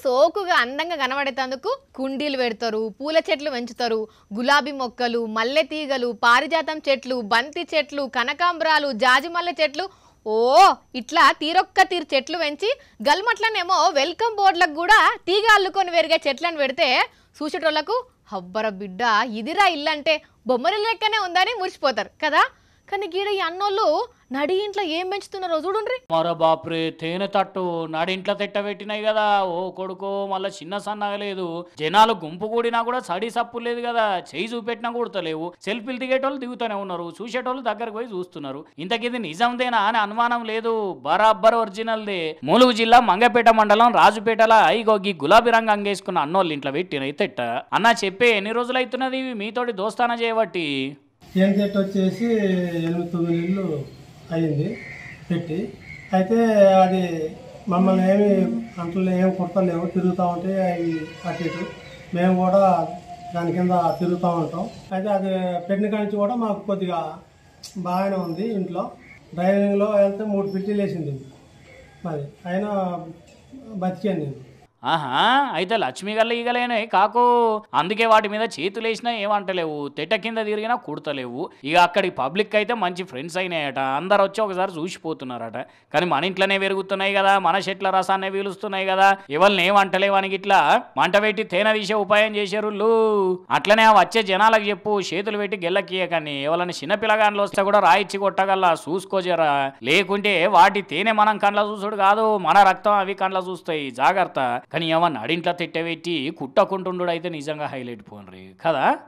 సోకుగా అందంగా కనబడేటందుకు కుండీలు పెడతారు పూల చెట్లు పెంచుతారు గులాబీ మొక్కలు మల్లె తీగలు పారిజాతం చెట్లు బంతి చెట్లు కనకాంబరాలు జాజిమల్లె చెట్లు ఓ ఇట్లా తీరొక్క తీరు చెట్లు పెంచి గల్మట్లనేమో వెల్కమ్ బోర్డులకు కూడా తీగ అల్లుకొని పెరిగే చెట్లను పెడితే చూసేటోళ్లకు హబ్బర బిడ్డ ఇదిరా ఇల్లంటే బొమ్మరిల్లు లెక్కనే ఉందని మురిసిపోతారు కదా కానీ గీడ ఈ అన్నోళ్ళు నడి ఇంట్లో ఏం పెంచుతున్నారో చూడుండ్రి మరో బాప్రే తేనె తట్టు నాడింట్లో తెట్ట పెట్టినాయి కదా ఓ కొడుకో మళ్ళీ చిన్న సన్నగా లేదు జనాలు గుంపు కూడినా కూడా సడి సప్పు లేదు కదా చేయి చూపెట్టినా కూడతలేవు సెల్ఫీలు దిగేటోళ్ళు దిగుతూనే ఉన్నారు చూసేటోళ్ళు దగ్గరకు పోయి చూస్తున్నారు ఇంతకిది నిజందేనా అని అనుమానం లేదు బరాబర్ ఒరిజినల్దే ములుగు జిల్లా మంగపేట మండలం రాజుపేటల ఇగో ఈ గులాబీ రంగు అంగేసుకున్న అన్నోళ్ళు ఇంట్లో పెట్టినాయి తెట్ట అన్న చెప్పే ఎన్ని రోజులు అవుతున్నది ఇవి మీతోటి దోస్తాన చేయబట్టి ఏం చెట్టు వచ్చేసి ఎనిమిది తొమ్మిది ఇళ్ళు అయింది పెట్టి అయితే అది మమ్మల్ని ఏమి అంటలు ఏమి కుడతలేవు తిరుగుతూ ఉంటే అవి అటు ఇటు మేము కూడా దాని కింద తిరుగుతూ ఉంటాం అయితే అది పెట్టిన కాడి నుంచి కూడా మాకు కొద్దిగా బాగానే ఉంది ఇంట్లో డ్రైవింగ్లో వెళ్తే మూడు పిట్టీలు వేసింది మరి అయినా బతికాను నేను ఆహా అయితే లక్ష్మి గల్ల ఈగలేనే కాకు అందుకే వాటి మీద చేతులు వేసినా ఏమంటలేవు తెట్ట కింద తిరిగినా కుడతలేవు ఇక అక్కడి పబ్లిక్ అయితే మంచి ఫ్రెండ్స్ అయినాయట అందరు వచ్చి ఒకసారి చూసిపోతున్నారట కానీ మన ఇంట్లోనే పెరుగుతున్నాయి కదా మన చెట్ల రసాన్నే పీలుస్తున్నాయి కదా ఎవరిని ఏమంటలేవు అని ఇట్లా మంట పెట్టి తేనె తీసే ఉపాయం చేశారు లు. అట్లనే ఆ వచ్చే జనాలకు చెప్పు చేతులు పెట్టి గెల్లకియకని ఎవరైనా చిన్న పిల్లగాన్లు వస్తే కూడా రాయిచ్చి కొట్టగల్లా చూసుకోజరా లేకుంటే వాటి తేనె మనం కండ్ల చూసుడు కాదు మన రక్తం అవి కండ్ల చూస్తాయి జాగ్రత్త కానీ ఏమన్నా అడింట్లో తిట్టబెట్టి కుట్టకుంటుండు అయితే నిజంగా హైలైట్ పోన్రి కదా